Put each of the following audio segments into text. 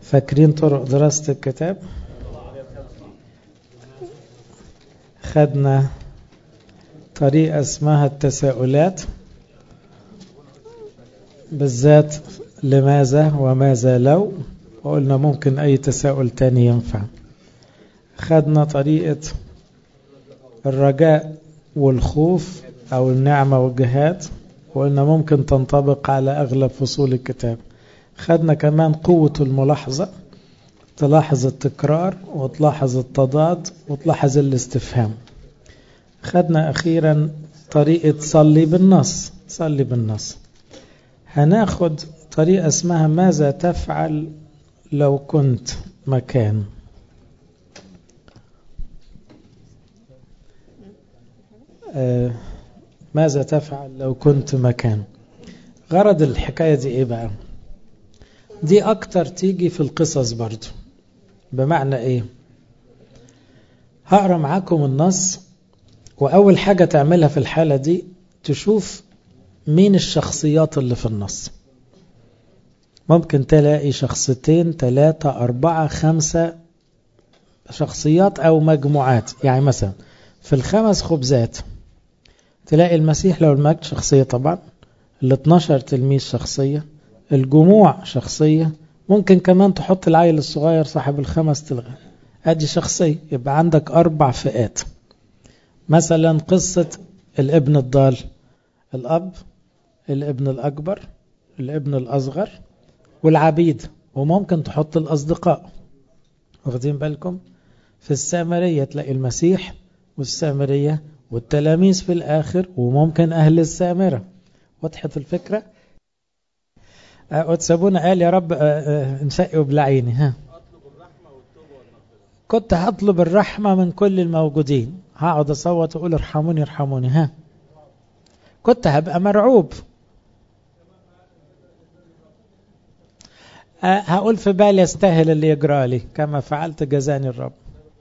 فاكرين طرق دراسة الكتاب خدنا طريقة اسمها التساؤلات بالذات لماذا وماذا لو وقلنا ممكن أي تساؤل تاني ينفع خدنا طريقة الرجاء والخوف أو النعمة والجهاد وقلنا ممكن تنطبق على أغلب فصول الكتاب خدنا كمان قوة الملاحظة تلاحظ التكرار وتلاحظ التضاد وتلاحظ الاستفهام خدنا أخيرا طريقة صلي بالنص صلي بالنص هناخد طريقة اسمها ماذا تفعل لو كنت مكان آه ماذا تفعل لو كنت مكان غرض الحكاية دي ايه بقى دي اكتر تيجي في القصص برضو بمعنى ايه هقرا معاكم النص واول حاجة تعملها في الحالة دي تشوف مين الشخصيات اللي في النص ممكن تلاقي شخصيتين ثلاثة أربعة خمسة شخصيات أو مجموعات يعني مثلا في الخمس خبزات تلاقي المسيح لو المجد شخصية طبعا ال 12 تلميذ شخصية الجموع شخصية ممكن كمان تحط العيل الصغير صاحب الخمس تلغى ادي شخصية يبقى عندك أربع فئات مثلا قصة الابن الضال الأب الابن الأكبر الابن الأصغر والعبيد وممكن تحط الأصدقاء واخدين بالكم في السامرية تلاقي المسيح والسامرية والتلاميذ في الآخر وممكن أهل السامرة وضحت الفكرة وتسابونا قال يا رب انشقي وبلعيني ها كنت هطلب الرحمة من كل الموجودين هقعد أصوت وأقول ارحموني ارحموني ها كنت هبقى مرعوب هقول في بالي استاهل اللي يجرى لي كما فعلت جزاني الرب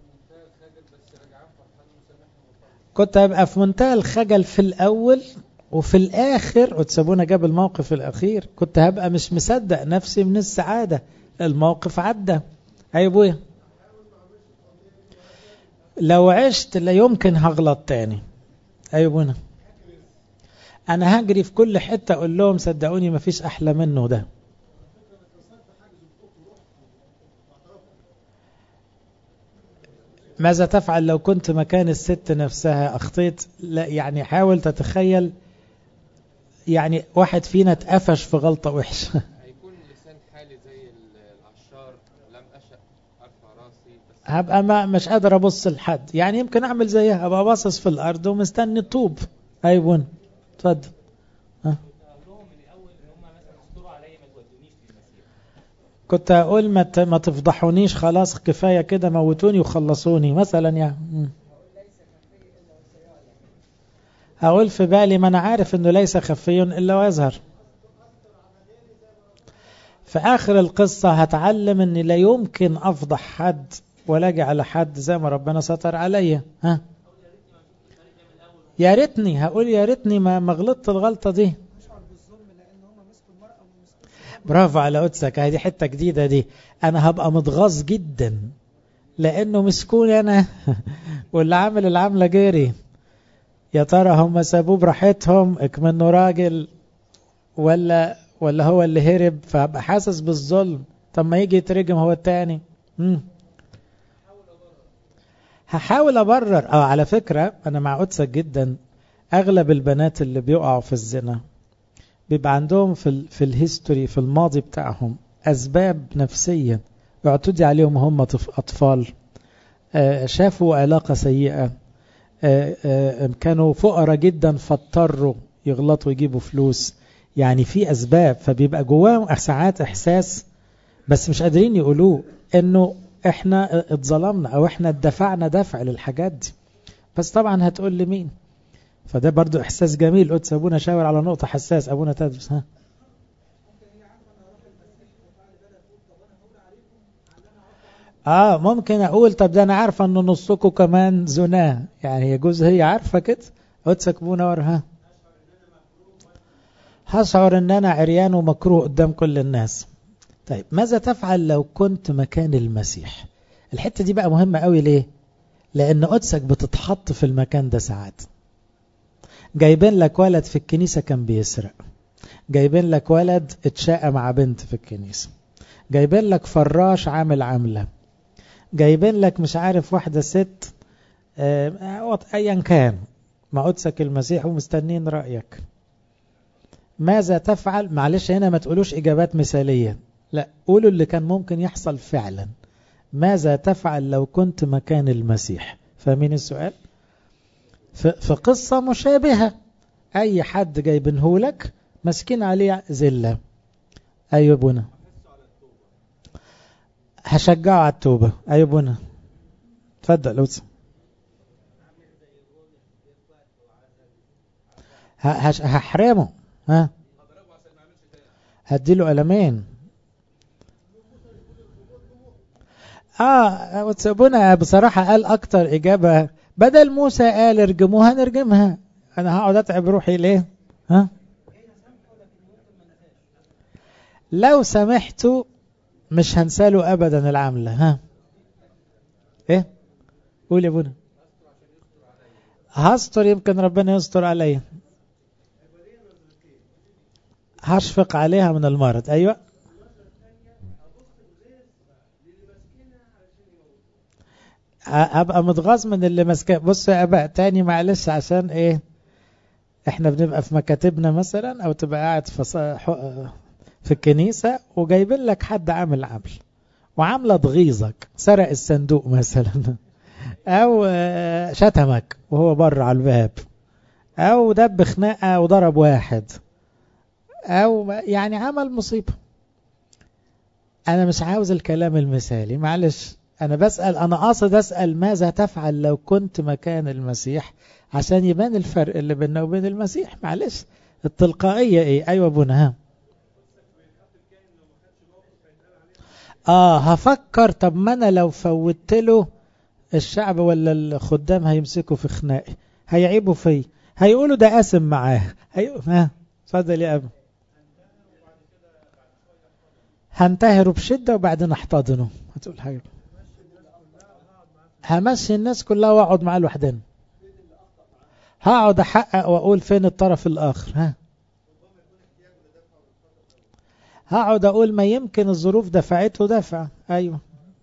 كنت هبقى في منتهى الخجل في الأول وفي الآخر وتسابونا جاب الموقف الأخير كنت هبقى مش مصدق نفسي من السعادة الموقف عدى أي أبويا لو عشت لا يمكن هغلط تاني أي أبونا أنا هجري في كل حتة أقول لهم صدقوني مفيش أحلى منه ده ماذا تفعل لو كنت مكان الست نفسها أخطيت لا يعني حاول تتخيل يعني واحد فينا اتقفش في غلطة وحشة هيكون لسان حالي زي العشار لم أشأ أرفع راسي بس هبقى ما مش قادر أبص لحد يعني يمكن أعمل زيها أبقى باصص في الأرض ومستني الطوب أيوة اتفضل ها كنت أقول ما ت- ما تفضحونيش خلاص كفاية كده موتوني وخلصوني مثلا يعني مم. هقول في بالي ما أنا عارف إنه ليس خفي إلا ويظهر في آخر القصة هتعلم إن لا يمكن أفضح حد ولا أجي على حد زي ما ربنا ستر عليا ها يا ريتني هقول يا ريتني ما ما غلطت الغلطة دي برافو على قدسك هذه حتة جديدة دي أنا هبقى متغاظ جدا لأنه مسكون أنا واللي عامل العملة جيري يا ترى هم سابوه براحتهم اكمنه راجل ولا ولا هو اللي هرب فهبقى حاسس بالظلم طب ما يجي يترجم هو التاني مم. هحاول ابرر اه على فكرة انا مع قدسك جدا اغلب البنات اللي بيقعوا في الزنا بيبقى عندهم في ال في الهيستوري في الماضي بتاعهم اسباب نفسيه يعتدي عليهم هم طف- اطفال آه، شافوا علاقه سيئه آه، آه، كانوا فقراء جدا فاضطروا يغلطوا يجيبوا فلوس يعني في اسباب فبيبقى جواهم ساعات احساس بس مش قادرين يقولوه انه احنا اتظلمنا او احنا اتدفعنا دفع للحاجات دي بس طبعا هتقول لي مين فده برضو احساس جميل قدس ابونا شاور على نقطة حساس ابونا تدرس ها اه ممكن اقول طب ده انا عارفة ان نصكم كمان زناه يعني يجوز هي عارفة كده قدسك ابونا ور ها هشعر ان انا عريان ومكروه قدام كل الناس طيب ماذا تفعل لو كنت مكان المسيح الحتة دي بقى مهمة قوي ليه لأن قدسك بتتحط في المكان ده ساعات جايبين لك ولد في الكنيسة كان بيسرق جايبين لك ولد اتشاقى مع بنت في الكنيسة جايبين لك فراش عامل عاملة جايبين لك مش عارف واحدة ست اه ايا كان مع قدسك المسيح ومستنين رأيك ماذا تفعل معلش هنا ما تقولوش إجابات مثالية لا قولوا اللي كان ممكن يحصل فعلا ماذا تفعل لو كنت مكان المسيح فاهمين السؤال في قصة مشابهة أي حد جايبنهولك مسكين عليه زلة أيوة بنا هشجعه على التوبة أيوة بنا تفضل لو هحرمه ها هديله قلمين اه وتسابونا بصراحة قال اكتر اجابة بدل موسى قال ارجموها نرجمها انا هقعد اتعب روحي ليه ها لو سمحتوا مش هنساله ابدا العملة ها ايه قول يا ابونا هستر يمكن ربنا يستر عليا هشفق عليها من المرض ايوه ابقى متغاظ من اللي ماسكاه بصوا يا اباء تاني معلش عشان ايه احنا بنبقى في مكاتبنا مثلا او تبقى قاعد في في الكنيسة وجايبين لك حد عامل عمل وعامله تغيظك سرق الصندوق مثلا او شتمك وهو بره على الباب او دب خناقه وضرب واحد او يعني عمل مصيبه انا مش عاوز الكلام المثالي معلش انا بسال انا قاصد اسال ماذا تفعل لو كنت مكان المسيح عشان يبان الفرق اللي بيننا وبين المسيح معلش التلقائيه ايه ايوه ابونا ها اه هفكر طب ما انا لو فوتت له الشعب ولا الخدام هيمسكوا في خناقي هيعيبوا فيه هيقولوا ده قاسم معاه هي... ها اتفضل يا ابو هنتهروا بشدة وبعدين احتضنه هتقول حاجة همشي الناس كلها واقعد معاه لوحدنا هقعد احقق واقول فين الطرف الاخر ها هقعد اقول ما يمكن الظروف دفعته دفع ايوه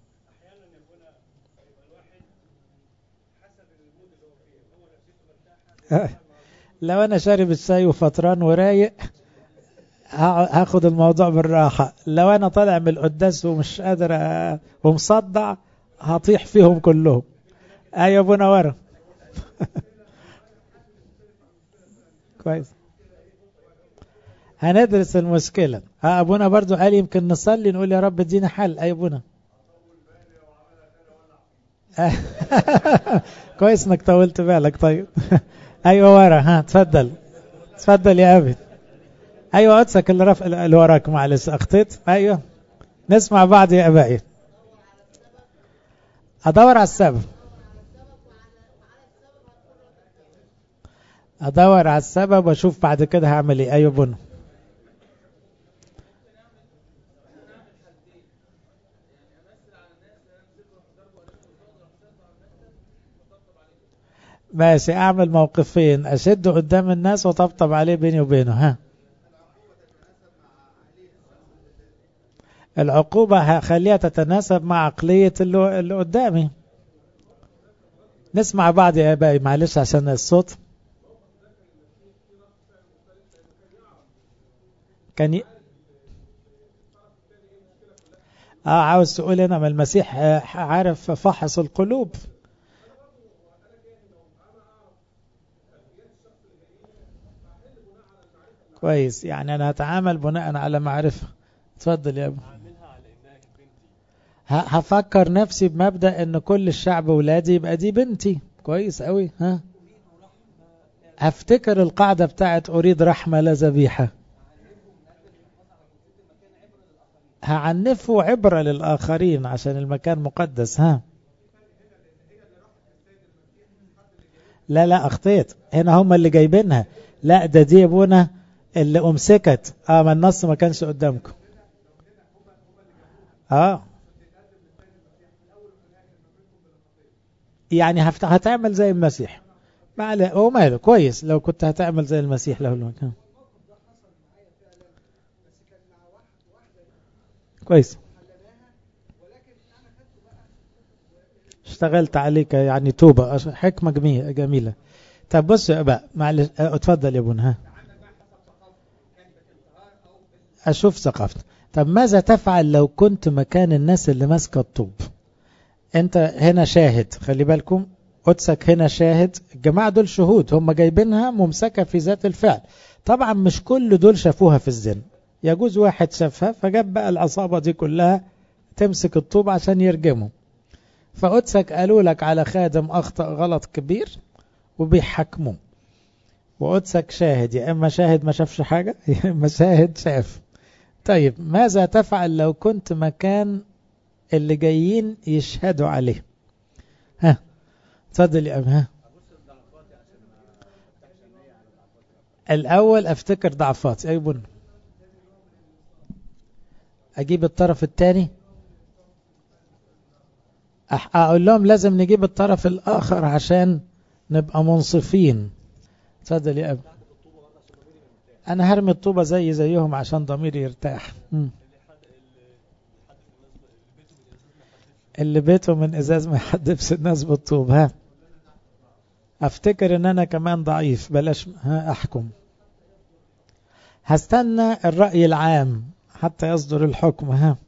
لو انا شارب الشاي وفطران ورايق هاخد الموضوع بالراحة لو انا طالع من القداس ومش قادر ومصدع هطيح فيهم كلهم ايوه ابونا ورا كويس هندرس المشكلة ها ابونا برضو قال يمكن نصلي نقول يا رب ادينا حل اي ابونا كويس انك طولت بالك طيب ايوه ورا ها تفضل تفضل يا ابي ايوه قدسك اللي رف... اللي وراك معلش اخطيت ايوه نسمع بعض يا ابائي ادور على السبب ادور على السبب واشوف بعد كده هعمل ايه ايوه بنا ماشي اعمل موقفين اشده قدام الناس وطبطب عليه بيني وبينه ها العقوبة هخليها تتناسب مع عقلية اللي, اللي قدامي نسمع بعض يا ابائي معلش عشان الصوت كان ي... اه عاوز تقول هنا ما المسيح عارف فحص القلوب كويس يعني انا هتعامل بناء على معرفة اتفضل يا ابو هفكر نفسي بمبدأ ان كل الشعب ولادي يبقى دي بنتي كويس قوي ها هفتكر القاعدة بتاعت اريد رحمة لا ذبيحة هعنفه عبرة للآخرين عشان المكان مقدس ها لا لا اخطيت هنا هم اللي جايبينها لا ده دي ابونا اللي امسكت اه ما النص ما كانش قدامكم اه يعني هفت- هتعمل زي المسيح ما عليه هو ماله كويس لو كنت هتعمل زي المسيح له المكان كويس اشتغلت عليك يعني توبة أش- حكمة جميلة جميلة طب بص يا بقى معلش اه، اتفضل يا ابونا ها اشوف ثقافته طب ماذا تفعل لو كنت مكان الناس اللي ماسكه الطوب انت هنا شاهد خلي بالكم قدسك هنا شاهد الجماعة دول شهود هم جايبينها ممسكة في ذات الفعل طبعا مش كل دول شافوها في الزنا يجوز واحد شافها فجاب بقى العصابة دي كلها تمسك الطوب عشان يرجمه فقدسك قالوا لك على خادم أخطأ غلط كبير وبيحكموه وقدسك شاهد يا إما شاهد ما شافش حاجة يا إما شاهد شاف طيب ماذا تفعل لو كنت مكان اللي جايين يشهدوا عليه ها اتفضل يا أم ها الأول أفتكر ضعفاتي أي بن أجيب الطرف الثاني أقول لهم لازم نجيب الطرف الآخر عشان نبقى منصفين اتفضل يا أبي أنا هرمي الطوبة زي زيهم عشان ضميري يرتاح مم. اللي بيته من ازاز ما يحدفش الناس بالطوب ها افتكر ان انا كمان ضعيف بلاش ها احكم هستنى الرأي العام حتى يصدر الحكم ها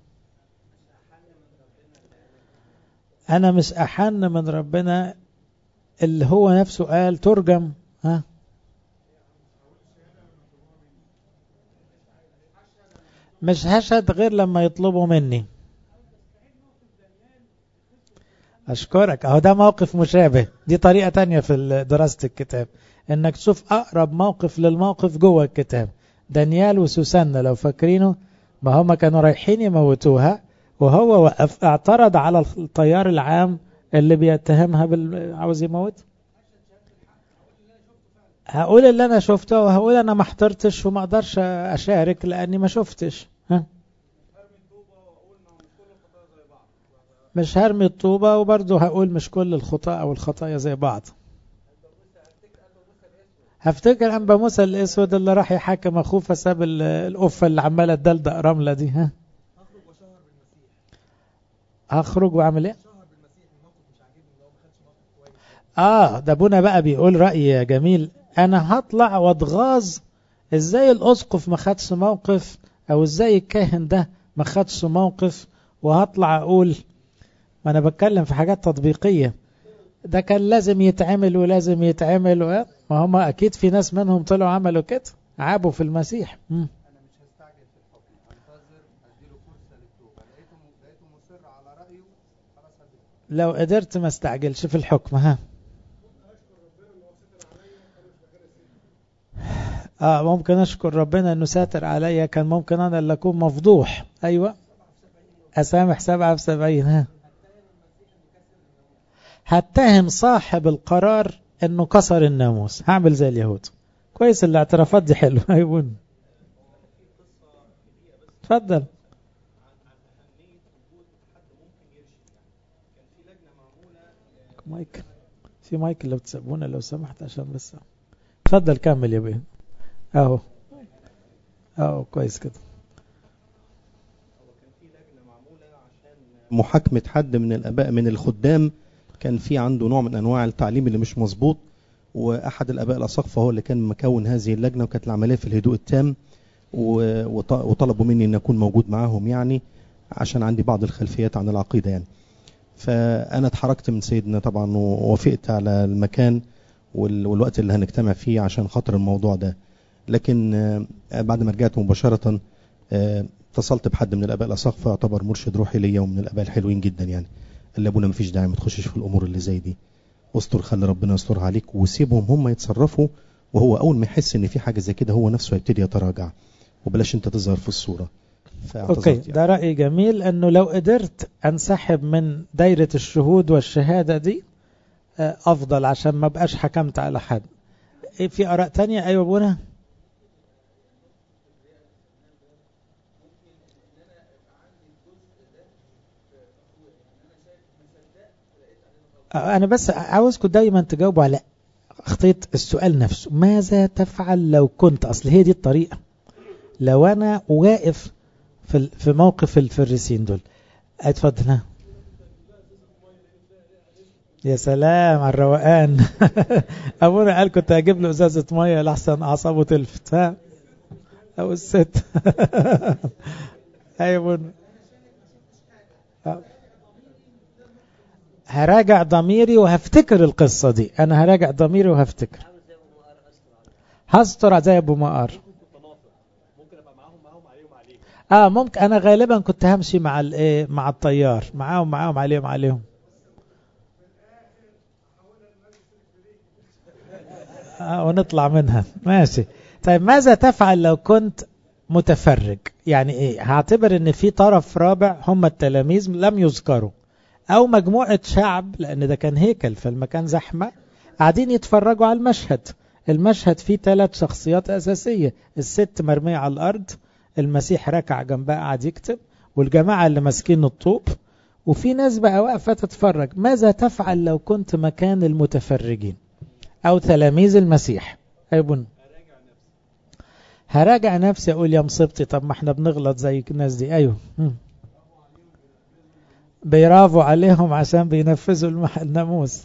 انا مش احن من ربنا اللي هو نفسه قال ترجم ها مش هشهد غير لما يطلبوا مني أشكرك أهو ده موقف مشابه دي طريقة تانية في دراسة الكتاب إنك تشوف أقرب موقف للموقف جوه الكتاب دانيال وسوسنة لو فاكرينه ما هم كانوا رايحين يموتوها وهو وقف اعترض على الطيار العام اللي بيتهمها بال... عاوز يموت هقول اللي انا شفته وهقول انا ما حضرتش وما اقدرش اشارك لاني ما شفتش ها مش هرمي الطوبة وبرضه هقول مش كل الخطاء أو الخطايا زي بعض هفتكر أنبا موسى الأسود اللي راح يحاكم أخوه فساب القفة اللي عمالة تدلدق رملة دي ها هخرج وأعمل إيه؟ آه ده أبونا بقى بيقول رأي جميل أنا هطلع واتغاظ إزاي الأسقف ما خدش موقف أو إزاي الكاهن ده ما خدش موقف وهطلع أقول ما أنا بتكلم في حاجات تطبيقية ده كان لازم يتعمل ولازم يتعمل و... ما هم أكيد في ناس منهم طلعوا عملوا كده عابوا في المسيح م. انا مش هستعجل في الحكم هنتظر اديله فرصه للتوبه لقيته لقيته مصر على رايه خلاص هديله لو قدرت ما استعجلش في الحكم ها اه ممكن اشكر ربنا انه ساتر عليا كان ممكن انا اللي اكون مفضوح ايوه اسامح سبعة في سبعين ها هتهم صاحب القرار انه كسر الناموس هعمل زي اليهود كويس الاعترافات دي حلوه ايوه اتفضل مايك في مايك لو تسيبونا لو سمحت عشان بس اتفضل كمل يا بيه اهو اهو كويس كده محاكمة حد من الآباء من الخدام كان في عنده نوع من أنواع التعليم اللي مش مظبوط وأحد الآباء الأساقفة هو اللي كان مكون هذه اللجنة وكانت العملية في الهدوء التام وطلبوا مني أن أكون موجود معاهم يعني عشان عندي بعض الخلفيات عن العقيدة يعني فأنا اتحركت من سيدنا طبعا ووافقت على المكان والوقت اللي هنجتمع فيه عشان خاطر الموضوع ده لكن بعد ما رجعت مباشرة اتصلت بحد من الاباء الاساقفه يعتبر مرشد روحي ليا ومن الاباء الحلوين جدا يعني قال لي ابونا ما فيش داعي ما تخشش في الامور اللي زي دي استر خلي ربنا يسترها عليك وسيبهم هم يتصرفوا وهو اول ما يحس ان في حاجه زي كده هو نفسه هيبتدي يتراجع وبلاش انت تظهر في الصوره اوكي يعني. ده راي جميل انه لو قدرت انسحب من دايره الشهود والشهاده دي افضل عشان ما بقاش حكمت على حد في اراء تانية ايوه ابونا انا بس عاوزكم دايما تجاوبوا على خطيت السؤال نفسه ماذا تفعل لو كنت اصل هي دي الطريقة لو انا واقف في في موقف الفريسين دول اتفضل ها يا سلام على الروقان ابونا قال كنت هجيب له ازازه ميه لاحسن اعصابه تلفت ها او الست ايوه ابونا هراجع ضميري وهفتكر القصة دي أنا هراجع ضميري وهفتكر هستر زي أبو مقار اه ممكن انا غالبا كنت همشي مع الايه مع الطيار معاهم معاهم عليهم عليهم آه ونطلع منها ماشي طيب ماذا تفعل لو كنت متفرج يعني ايه هعتبر ان في طرف رابع هم التلاميذ لم يذكروا او مجموعة شعب لان ده كان هيكل فالمكان زحمة قاعدين يتفرجوا على المشهد المشهد فيه ثلاث شخصيات اساسية الست مرمية على الارض المسيح ركع جنبها قاعد يكتب والجماعة اللي ماسكين الطوب وفي ناس بقى واقفة تتفرج ماذا تفعل لو كنت مكان المتفرجين او تلاميذ المسيح ايبن هراجع نفسي اقول يا مصيبتي طب ما احنا بنغلط زي الناس دي ايوه بيرافوا عليهم عشان بينفذوا الناموس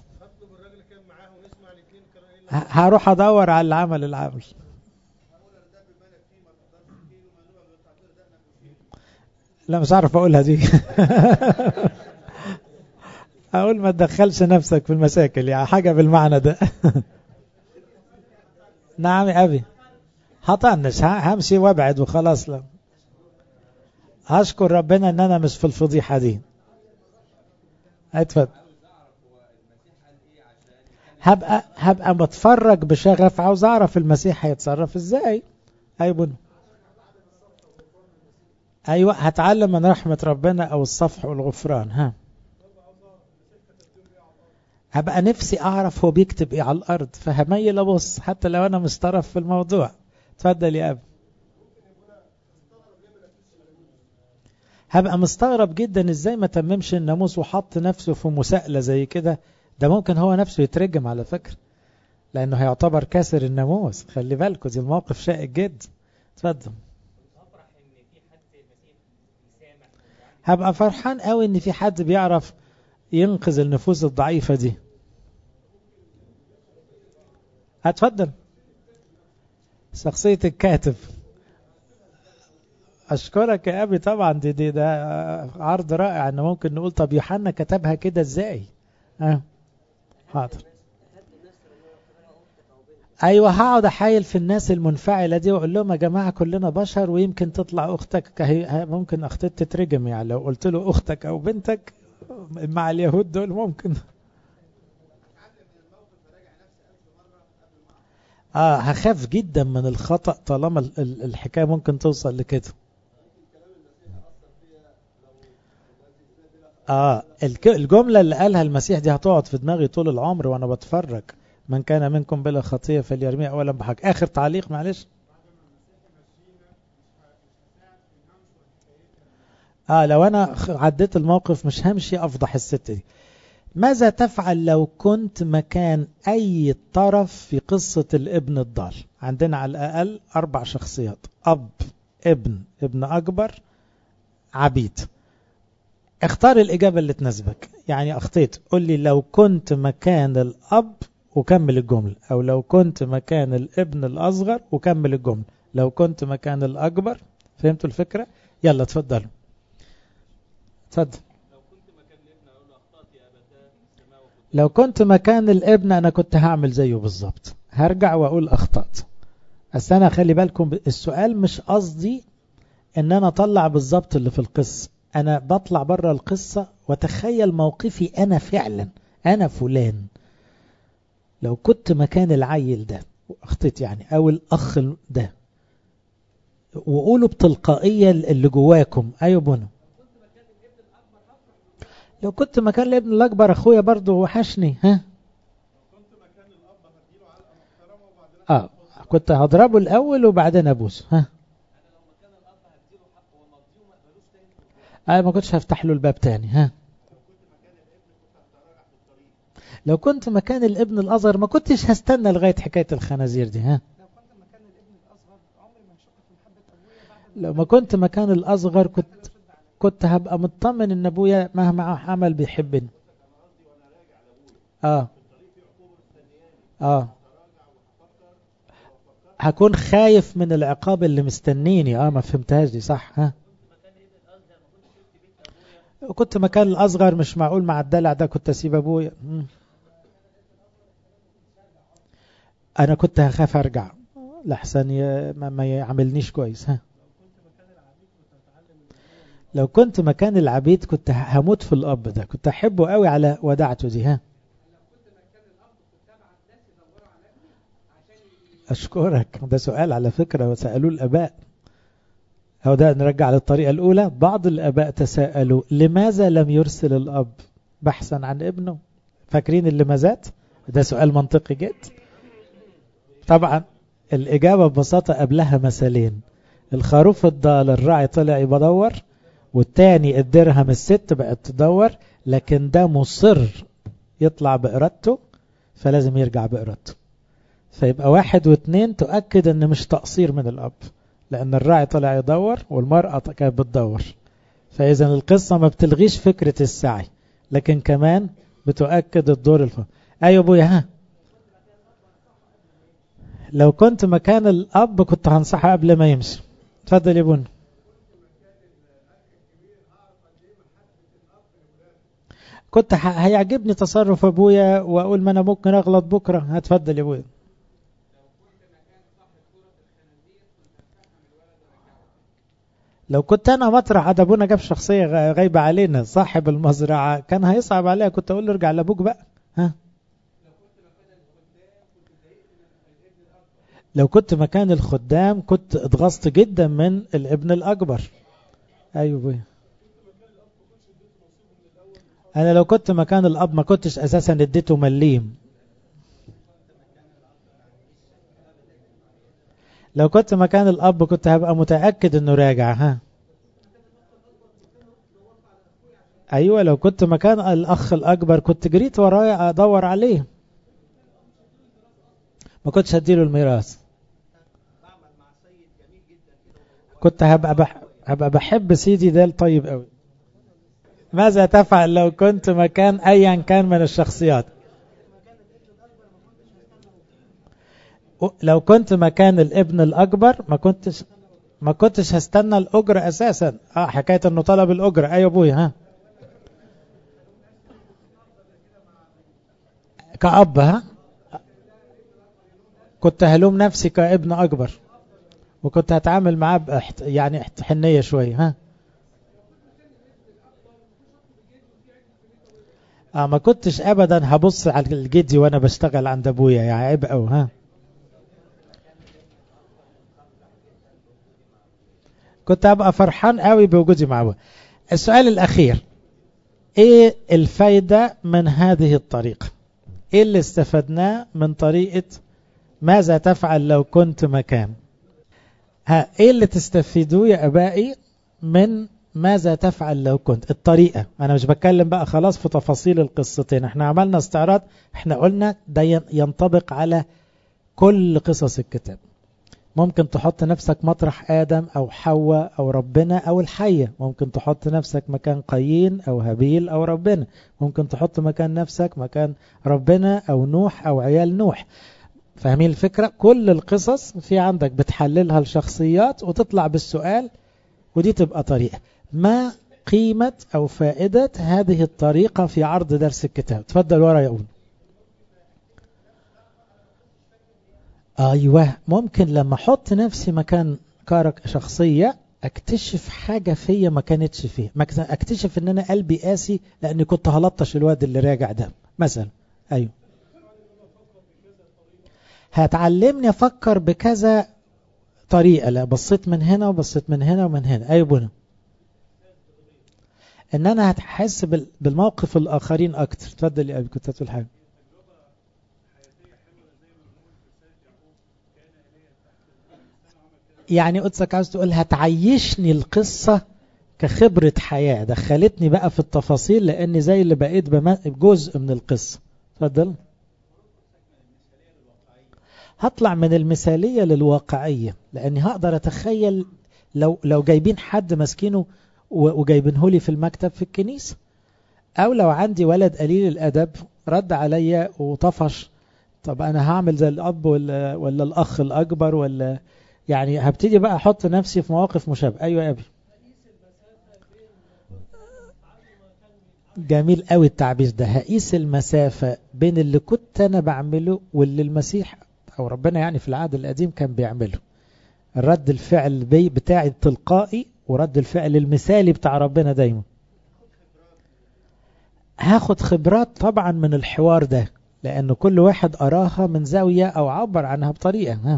هروح ادور على العمل العمل لا مش عارف اقولها دي اقول ما تدخلش نفسك في المشاكل يعني حاجة بالمعنى ده نعم يا ابي هطنش همشي وابعد وخلاص لا هشكر ربنا ان انا مش في الفضيحة دي اتفضل هبقى هبقى بتفرج بشغف عاوز اعرف المسيح هيتصرف ازاي ايوه ايوه هتعلم من رحمة ربنا او الصفح والغفران ها هبقى نفسي اعرف هو بيكتب ايه على الارض فهميل ابص حتى لو انا مش طرف في الموضوع اتفضل يا ابي هبقى مستغرب جدا ازاي ما تممش الناموس وحط نفسه في مساءلة زي كده ده ممكن هو نفسه يترجم على فكرة لانه هيعتبر كاسر الناموس خلي بالكم دي الموقف شائك جدا اتفضل هبقى فرحان قوي ان في حد بيعرف ينقذ النفوس الضعيفة دي هتفضل شخصية الكاتب أشكرك يا أبي طبعا دي, دي ده عرض رائع أن ممكن نقول طب يوحنا كتبها كده إزاي أه. حاضر أيوة هقعد أحايل في الناس المنفعلة دي وأقول لهم يا جماعة كلنا بشر ويمكن تطلع أختك ممكن أختك تترجم يعني لو قلت له أختك أو بنتك مع اليهود دول ممكن اه هخاف جدا من الخطأ طالما الحكاية ممكن توصل لكده اه الجملة اللي قالها المسيح دي هتقعد في دماغي طول العمر وانا بتفرج من كان منكم بلا خطية فليرمي اولا بحق اخر تعليق معلش اه لو انا عديت الموقف مش همشي افضح الست دي ماذا تفعل لو كنت مكان اي طرف في قصة الابن الضال عندنا على الاقل اربع شخصيات اب ابن ابن اكبر عبيد اختار الاجابة اللي تناسبك يعني اخطيت قل لي لو كنت مكان الاب وكمل الجملة او لو كنت مكان الابن الاصغر وكمل الجملة لو كنت مكان الاكبر فهمتوا الفكرة يلا تفضلوا اتفضل لو كنت مكان الابن انا كنت هعمل زيه بالظبط هرجع واقول اخطأت بس انا خلي بالكم السؤال مش قصدي ان انا اطلع بالظبط اللي في القصة انا بطلع بره القصة وتخيل موقفي انا فعلا انا فلان لو كنت مكان العيل ده اخطيت يعني او الاخ ده وقولوا بتلقائية اللي جواكم ايوه بنا لو كنت مكان الابن الأكبر أخويا برضه وحشني ها آه كنت هضربه الأول وبعدين أبوس ها أنا ما كنتش هفتح له الباب تاني ها لو كنت مكان الابن الأصغر ما كنتش هستنى لغاية حكاية الخنازير دي ها لو كنت مكان الابن الاصغر عمري ما هشك في محبه ابويا بعد لو ما كنت مكان الأصغر كنت كنت هبقى مطمن ان ابويا مهما عمل بيحبني اه اه هكون خايف من العقاب اللي مستنيني اه ما فهمتهاش دي صح ها كنت مكان الأصغر مش معقول مع الدلع ده كنت أسيب أبويا مم. أنا كنت هخاف أرجع لحسن ي... ما, ما يعملنيش كويس ها لو كنت مكان العبيد كنت ه- هموت في الأب ده كنت أحبه قوي على ودعته دي ها أشكرك ده سؤال على فكرة وسألوه الأباء أو ده نرجع للطريقة الأولى بعض الأباء تساءلوا لماذا لم يرسل الأب بحثا عن ابنه فاكرين اللمازات ده سؤال منطقي جدا طبعا الإجابة ببساطة قبلها مثالين الخروف الضال الراعي طلع يدور والتاني الدرهم الست بقت تدور لكن ده مصر يطلع بإرادته فلازم يرجع بإرادته فيبقى واحد واثنين تؤكد ان مش تقصير من الأب لأن الراعي طلع يدور والمرأة كانت بتدور فإذا القصة ما بتلغيش فكرة السعي لكن كمان بتؤكد الدور الف... أيوة أبويا ها لو كنت مكان الأب كنت هنصحه قبل ما يمشي اتفضل يا بني كنت ح- هيعجبني تصرف ابويا واقول ما انا ممكن اغلط بكره هتفضل يا ابويا لو كنت انا مطرح ده ابونا جاب شخصيه غ- غايبه علينا صاحب المزرعه كان هيصعب عليها كنت اقول له ارجع لابوك بقى ها لو كنت مكان الخدام كنت اتغصت جدا من الابن الاكبر ايوه ابويا انا لو كنت مكان الاب ما كنتش اساسا اديته مليم لو كنت مكان الاب كنت هبقى متاكد انه راجع ها ايوه لو كنت مكان الاخ الاكبر كنت جريت ورايا ادور عليه ما كنتش هديله الميراث كنت هبقى بح... هبقى بحب سيدي ده طيب قوي ماذا تفعل لو كنت مكان ايا كان من الشخصيات لو كنت مكان الابن الاكبر ما كنتش ما كنتش هستنى الاجر اساسا اه حكايه انه طلب الاجر ايوه ابويا ها كأب ها كنت هلوم نفسي كابن اكبر وكنت هتعامل معاه بحت... يعني احت- حنيه شويه ها اه ما كنتش ابدا هبص على الجدي وانا بشتغل عند ابويا يعني عيب قوي ها كنت هبقى فرحان قوي بوجودي مع ابويا السؤال الاخير ايه الفايدة من هذه الطريقة ايه اللي استفدناه من طريقة ماذا تفعل لو كنت مكان ها ايه اللي تستفيدوه يا ابائي من ماذا تفعل لو كنت الطريقة انا مش بتكلم بقى خلاص في تفاصيل القصتين احنا عملنا استعراض احنا قلنا ده ينطبق على كل قصص الكتاب ممكن تحط نفسك مطرح آدم أو حواء أو ربنا أو الحية ممكن تحط نفسك مكان قايين أو هابيل أو ربنا ممكن تحط مكان نفسك مكان ربنا أو نوح أو عيال نوح فاهمين الفكرة كل القصص في عندك بتحللها الشخصيات وتطلع بالسؤال ودي تبقى طريقة ما قيمة أو فائدة هذه الطريقة في عرض درس الكتاب تفضل ورا يا أون ايوه ممكن لما احط نفسي مكان كارك شخصيه اكتشف حاجه فيا ما كانتش فيها اكتشف ان انا قلبي قاسي لاني كنت هلطش الواد اللي راجع ده مثلا ايوه هتعلمني افكر بكذا طريقه لا بصيت من هنا وبصيت من هنا ومن هنا ايوه بنا ان انا هتحس بالموقف الاخرين اكتر اتفضل يا ابي كنت هتقول حاجه يعني قدسك عاوز تقول هتعيشني القصة كخبرة حياة دخلتني بقى في التفاصيل لأني زي اللي بقيت جزء من القصة اتفضل هطلع من المثالية للواقعية لأني هقدر أتخيل لو لو جايبين حد ماسكينه وجايبينه لي في المكتب في الكنيسة أو لو عندي ولد قليل الأدب رد عليا وطفش طب أنا هعمل زي الأب ولا, ولا الأخ الأكبر ولا يعني هبتدي بقى أحط نفسي في مواقف مشابهة أيوة يا أبي جميل قوي التعبير ده هقيس المسافة بين اللي كنت أنا بعمله واللي المسيح أو ربنا يعني في العهد القديم كان بيعمله الرد الفعل بي بتاعي التلقائي ورد الفعل المثالي بتاع ربنا دايما هاخد خبرات طبعا من الحوار ده لأن كل واحد أراها من زاوية أو عبر عنها بطريقة ها.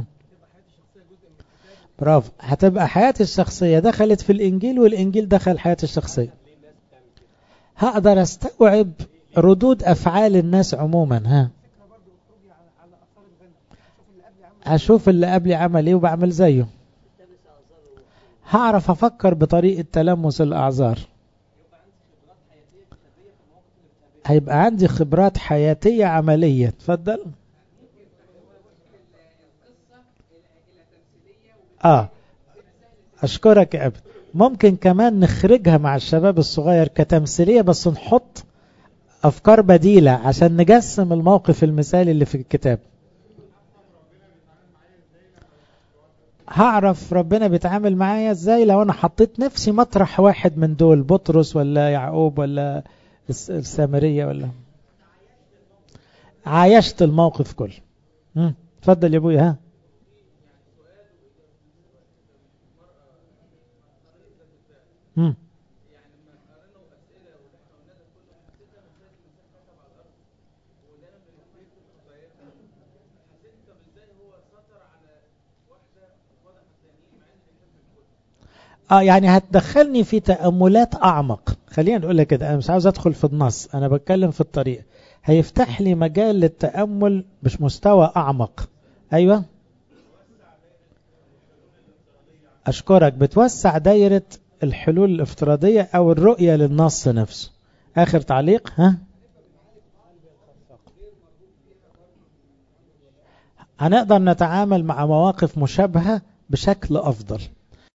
برافو هتبقى حياتي الشخصية دخلت في الإنجيل والإنجيل دخل حياتي الشخصية هقدر استوعب ردود أفعال الناس عموما ها هشوف اللي قبلي عمل ايه وبعمل زيه هعرف افكر بطريقة تلمس الاعذار هيبقى عندي خبرات حياتية عملية تفضل اه اشكرك يا ابي ممكن كمان نخرجها مع الشباب الصغير كتمثيلية بس نحط افكار بديلة عشان نجسم الموقف المثالي اللي في الكتاب هعرف ربنا بيتعامل معايا ازاي لو انا حطيت نفسي مطرح واحد من دول بطرس ولا يعقوب ولا السامرية ولا عايشت الموقف كله اتفضل يا ابويا ها مم. اه يعني هتدخلني في تأملات أعمق خلينا نقول لك كده أنا مش عاوز أدخل في النص أنا بتكلم في الطريق هيفتح لي مجال للتأمل مش مستوى أعمق أيوة أشكرك بتوسع دايرة الحلول الافتراضية أو الرؤية للنص نفسه آخر تعليق ها هنقدر نتعامل مع مواقف مشابهة بشكل أفضل